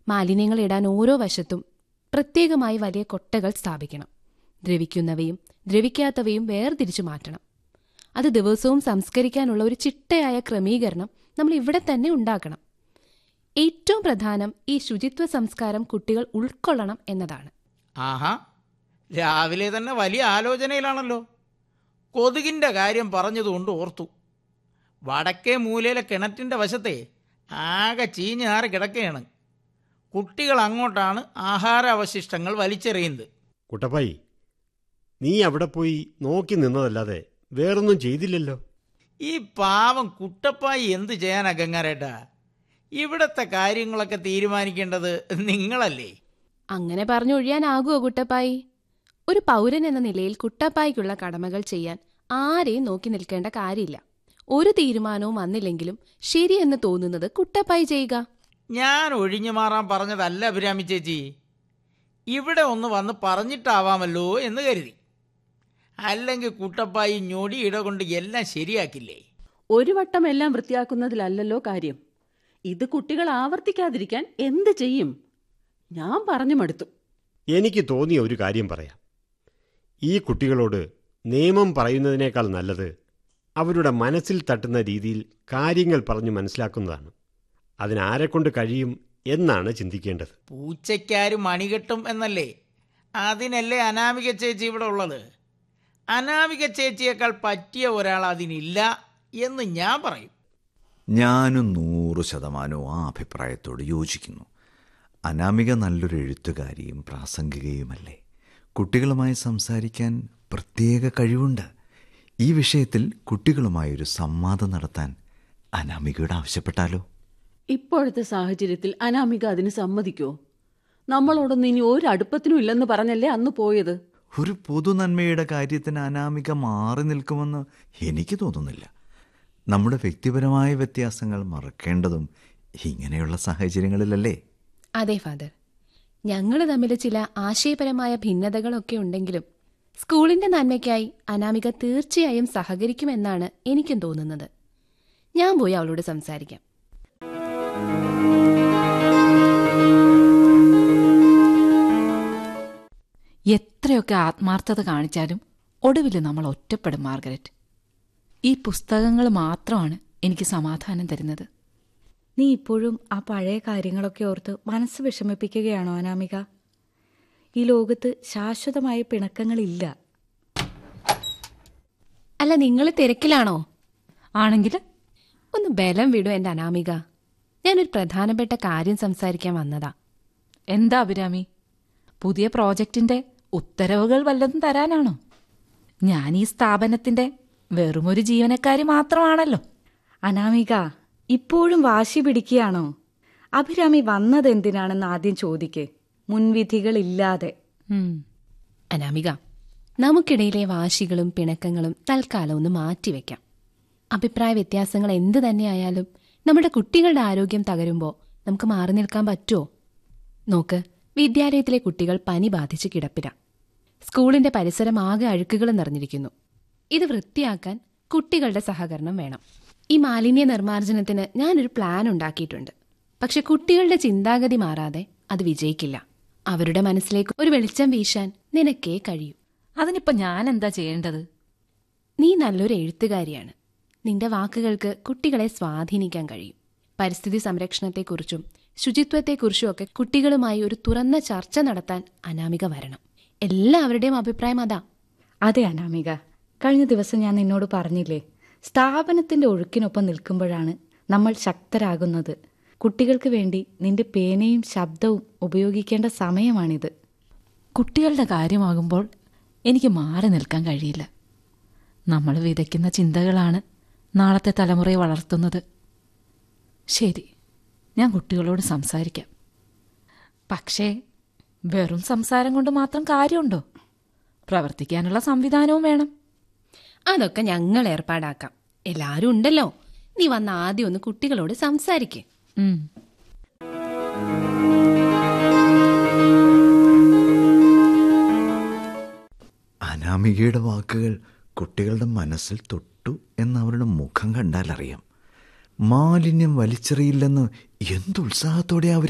മാലിന്യങ്ങൾ ഇടാൻ ഓരോ വശത്തും പ്രത്യേകമായി വലിയ കൊട്ടകൾ സ്ഥാപിക്കണം ദ്രവിക്കുന്നവയും ദ്രവിക്കാത്തവയും വേർതിരിച്ചു മാറ്റണം അത് ദിവസവും സംസ്കരിക്കാനുള്ള ഒരു ചിട്ടയായ ക്രമീകരണം നമ്മൾ ഇവിടെ തന്നെ ഉണ്ടാക്കണം ഏറ്റവും പ്രധാനം ഈ ശുചിത്വ സംസ്കാരം കുട്ടികൾ ഉൾക്കൊള്ളണം എന്നതാണ് ആഹാ രാവിലെ തന്നെ വലിയ ആലോചനയിലാണല്ലോ കൊതുകിൻ്റെ കാര്യം പറഞ്ഞതുകൊണ്ട് ഓർത്തു വടക്കേ മൂലയിലെ കിണറ്റിൻ്റെ വശത്തെ ആകെ ചീഞ്ഞാറ് കിടക്കുകയാണ് കുട്ടികൾ അങ്ങോട്ടാണ് ആഹാര അവശിഷ്ടങ്ങൾ വലിച്ചെറിയുന്നത് കുട്ടപ്പായി നീ അവിടെ പോയി നോക്കി നിന്നതല്ലാതെ വേറൊന്നും ചെയ്തില്ലല്ലോ ഈ പാവം കുട്ടപ്പായി എന്ത് ചെയ്യാനാ ഗംഗാരേട്ടാ ഇവിടത്തെ കാര്യങ്ങളൊക്കെ തീരുമാനിക്കേണ്ടത് നിങ്ങളല്ലേ അങ്ങനെ പറഞ്ഞൊഴിയാനാകുമോ കുട്ടപ്പായി ഒരു പൗരൻ എന്ന നിലയിൽ കുട്ടപ്പായിക്കുള്ള കടമകൾ ചെയ്യാൻ ആരെയും നോക്കി നിൽക്കേണ്ട കാര്യമില്ല ഒരു തീരുമാനവും വന്നില്ലെങ്കിലും ശരിയെന്ന് തോന്നുന്നത് കുട്ടപ്പായി ചെയ്യുക ഞാൻ ഒഴിഞ്ഞു മാറാൻ പറഞ്ഞതല്ല അഭിരാമി ചേച്ചി ഇവിടെ ഒന്ന് വന്ന് പറഞ്ഞിട്ടാവാമല്ലോ എന്ന് കരുതി അല്ലെങ്കിൽ കുട്ടപ്പായി ഞൊടിയിട കൊണ്ട് എല്ലാം ശരിയാക്കില്ലേ ഒരു വട്ടം എല്ലാം വൃത്തിയാക്കുന്നതിലല്ലല്ലോ കാര്യം ഇത് കുട്ടികൾ ആവർത്തിക്കാതിരിക്കാൻ എന്ത് ചെയ്യും ഞാൻ പറഞ്ഞു മടുത്തു എനിക്ക് തോന്നിയ ഒരു കാര്യം പറയാം ഈ കുട്ടികളോട് നിയമം പറയുന്നതിനേക്കാൾ നല്ലത് അവരുടെ മനസ്സിൽ തട്ടുന്ന രീതിയിൽ കാര്യങ്ങൾ പറഞ്ഞു മനസ്സിലാക്കുന്നതാണ് അതിനാരെക്കൊണ്ട് കഴിയും എന്നാണ് ചിന്തിക്കേണ്ടത് പൂച്ചയ്ക്കാര് മണികെട്ടും എന്നല്ലേ അതിനല്ലേ അനാമിക ചേച്ചി ഇവിടെ ഉള്ളത് അനാമിക ചേച്ചിയേക്കാൾ പറ്റിയ ഒരാൾ അതിനില്ല എന്ന് ഞാൻ പറയും ഞാനും നൂറ് ശതമാനവും ആ അഭിപ്രായത്തോട് യോജിക്കുന്നു അനാമിക നല്ലൊരു എഴുത്തുകാരിയും പ്രാസംഗികയുമല്ലേ കുട്ടികളുമായി സംസാരിക്കാൻ പ്രത്യേക കഴിവുണ്ട് ഈ വിഷയത്തിൽ കുട്ടികളുമായൊരു സംവാദം നടത്താൻ അനാമികയോട് ആവശ്യപ്പെട്ടാലോ ഇപ്പോഴത്തെ സാഹചര്യത്തിൽ അനാമിക അതിന് സമ്മതിക്കോ നമ്മളോടൊന്നും ഇനി ഒരു അടുപ്പത്തിനും ഇല്ലെന്ന് പറഞ്ഞല്ലേ അന്ന് പോയത് ഒരു പൊതുനന്മയുടെ കാര്യത്തിന് അനാമിക മാറി നിൽക്കുമെന്ന് എനിക്ക് തോന്നുന്നില്ല നമ്മുടെ വ്യക്തിപരമായ വ്യത്യാസങ്ങൾ മറക്കേണ്ടതും ഇങ്ങനെയുള്ള സാഹചര്യങ്ങളിലല്ലേ അതെ ഫാദർ ഞങ്ങൾ തമ്മിൽ ചില ആശയപരമായ ഭിന്നതകളൊക്കെ ഉണ്ടെങ്കിലും സ്കൂളിന്റെ നന്മയ്ക്കായി അനാമിക തീർച്ചയായും സഹകരിക്കുമെന്നാണ് എനിക്കും തോന്നുന്നത് ഞാൻ പോയി അവളോട് സംസാരിക്കാം എത്രയൊക്കെ ആത്മാർത്ഥത കാണിച്ചാലും ഒടുവിൽ നമ്മൾ ഒറ്റപ്പെടും മാർഗരറ്റ് ഈ പുസ്തകങ്ങൾ മാത്രമാണ് എനിക്ക് സമാധാനം തരുന്നത് നീ ഇപ്പോഴും ആ പഴയ കാര്യങ്ങളൊക്കെ ഓർത്ത് മനസ്സ് വിഷമിപ്പിക്കുകയാണോ അനാമിക ഈ ലോകത്ത് ശാശ്വതമായ പിണക്കങ്ങളില്ല അല്ല നിങ്ങൾ തിരക്കിലാണോ ആണെങ്കിൽ ഒന്ന് ബലം വിടൂ എന്റെ അനാമിക ഞാനൊരു പ്രധാനപ്പെട്ട കാര്യം സംസാരിക്കാൻ വന്നതാ എന്താ അഭിരാമി പുതിയ പ്രോജക്റ്റിന്റെ ഉത്തരവുകൾ വല്ലതും തരാനാണോ ഞാൻ ഈ സ്ഥാപനത്തിന്റെ വെറുമൊരു ജീവനക്കാരി മാത്രമാണല്ലോ അനാമിക ഇപ്പോഴും വാശി പിടിക്കുകയാണോ അഭിരാമി വന്നത് എന്തിനാണെന്ന് ആദ്യം ചോദിക്കേ മുൻവിധികളില്ലാതെ ഉം. അനാമിക നമുക്കിടയിലെ വാശികളും പിണക്കങ്ങളും തൽക്കാലം ഒന്ന് മാറ്റിവെക്കാം അഭിപ്രായ വ്യത്യാസങ്ങൾ എന്തു തന്നെയായാലും നമ്മുടെ കുട്ടികളുടെ ആരോഗ്യം തകരുമ്പോൾ നമുക്ക് മാറി നിൽക്കാൻ പറ്റുമോ നോക്ക് വിദ്യാലയത്തിലെ കുട്ടികൾ പനി ബാധിച്ച് കിടപ്പില സ്കൂളിന്റെ പരിസരം ആകെ അഴുക്കുകൾ നിറഞ്ഞിരിക്കുന്നു ഇത് വൃത്തിയാക്കാൻ കുട്ടികളുടെ സഹകരണം വേണം ഈ മാലിന്യ നിർമ്മാർജ്ജനത്തിന് ഞാനൊരു പ്ലാൻ ഉണ്ടാക്കിയിട്ടുണ്ട് പക്ഷെ കുട്ടികളുടെ ചിന്താഗതി മാറാതെ അത് വിജയിക്കില്ല അവരുടെ മനസ്സിലേക്ക് ഒരു വെളിച്ചം വീശാൻ നിനക്കേ കഴിയൂ അതിനിപ്പോ ഞാൻ എന്താ ചെയ്യേണ്ടത് നീ നല്ലൊരു എഴുത്തുകാരിയാണ് നിന്റെ വാക്കുകൾക്ക് കുട്ടികളെ സ്വാധീനിക്കാൻ കഴിയും പരിസ്ഥിതി സംരക്ഷണത്തെക്കുറിച്ചും ശുചിത്വത്തെക്കുറിച്ചും ഒക്കെ കുട്ടികളുമായി ഒരു തുറന്ന ചർച്ച നടത്താൻ അനാമിക വരണം എല്ലാവരുടെയും അഭിപ്രായം അതാ അതെ അനാമിക കഴിഞ്ഞ ദിവസം ഞാൻ നിന്നോട് പറഞ്ഞില്ലേ സ്ഥാപനത്തിന്റെ ഒഴുക്കിനൊപ്പം നിൽക്കുമ്പോഴാണ് നമ്മൾ ശക്തരാകുന്നത് കുട്ടികൾക്ക് വേണ്ടി നിന്റെ പേനയും ശബ്ദവും ഉപയോഗിക്കേണ്ട സമയമാണിത് കുട്ടികളുടെ കാര്യമാകുമ്പോൾ എനിക്ക് മാറി നിൽക്കാൻ കഴിയില്ല നമ്മൾ വിതയ്ക്കുന്ന ചിന്തകളാണ് നാളത്തെ തലമുറയെ വളർത്തുന്നത് ശരി ഞാൻ കുട്ടികളോട് സംസാരിക്കാം പക്ഷേ വെറും സംസാരം കൊണ്ട് മാത്രം കാര്യമുണ്ടോ പ്രവർത്തിക്കാനുള്ള സംവിധാനവും വേണം അതൊക്കെ ഞങ്ങൾ ഏർപ്പാടാക്കാം എല്ലാരും ഉണ്ടല്ലോ നീ വന്ന് ആദ്യം ഒന്ന് കുട്ടികളോട് സംസാരിക്കേ ഉം. അനാമികയുടെ വാക്കുകൾ കുട്ടികളുടെ മനസ്സിൽ തൊട്ടു എന്നവരുടെ മുഖം കണ്ടാൽ അറിയാം മാലിന്യം വലിച്ചെറിയില്ലെന്ന് എന്തുത്സാഹത്തോടെ അവർ